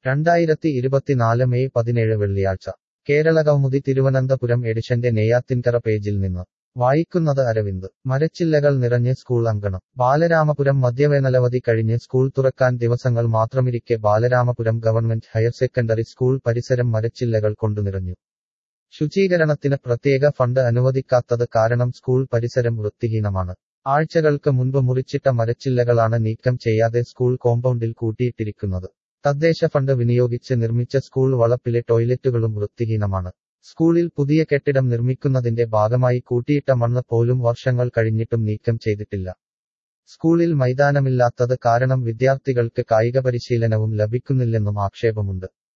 രണ്ടായിരത്തി ഇരുപത്തിനാല് മെയ് പതിനേഴ് വെള്ളിയാഴ്ച കേരള കൗമുദി തിരുവനന്തപുരം എഡിഷന്റെ നെയ്യാത്തിൻകര പേജിൽ നിന്ന് വായിക്കുന്നത് അരവിന്ദ് മരച്ചില്ലകൾ നിറഞ്ഞ് സ്കൂൾ അങ്കണം ബാലരാമപുരം മദ്യവേനലവധി കഴിഞ്ഞ് സ്കൂൾ തുറക്കാൻ ദിവസങ്ങൾ മാത്രമിരിക്കെ Balaramapuram government higher secondary school പരിസരം മരച്ചില്ലകൾ കൊണ്ടു നിറഞ്ഞു ശുചീകരണത്തിന് പ്രത്യേക ഫണ്ട് അനുവദിക്കാത്തത് കാരണം സ്കൂൾ പരിസരം വൃത്തിഹീനമാണ് ആഴ്ചകൾക്ക് മുൻപ് മുറിച്ചിട്ട മരച്ചില്ലകളാണ് നീക്കം ചെയ്യാതെ സ്കൂൾ കോമ്പൗണ്ടിൽ കൂട്ടിയിട്ടിരിക്കുന്നത് തദ്ദേശ ഫണ്ട് വിനിയോഗിച്ച് നിർമ്മിച്ച സ്കൂൾ വളപ്പിലെ ടോയ്ലറ്റുകളും വൃത്തിഹീനമാണ് സ്കൂളിൽ പുതിയ കെട്ടിടം നിർമ്മിക്കുന്നതിന്റെ ഭാഗമായി കൂട്ടിയിട്ട മണ്ണ് പോലും വർഷങ്ങൾ കഴിഞ്ഞിട്ടും നീക്കം ചെയ്തിട്ടില്ല സ്കൂളിൽ മൈതാനമില്ലാത്തത് കാരണം വിദ്യാർത്ഥികൾക്ക് കായിക പരിശീലനവും ലഭിക്കുന്നില്ലെന്നും ആക്ഷേപമുണ്ട്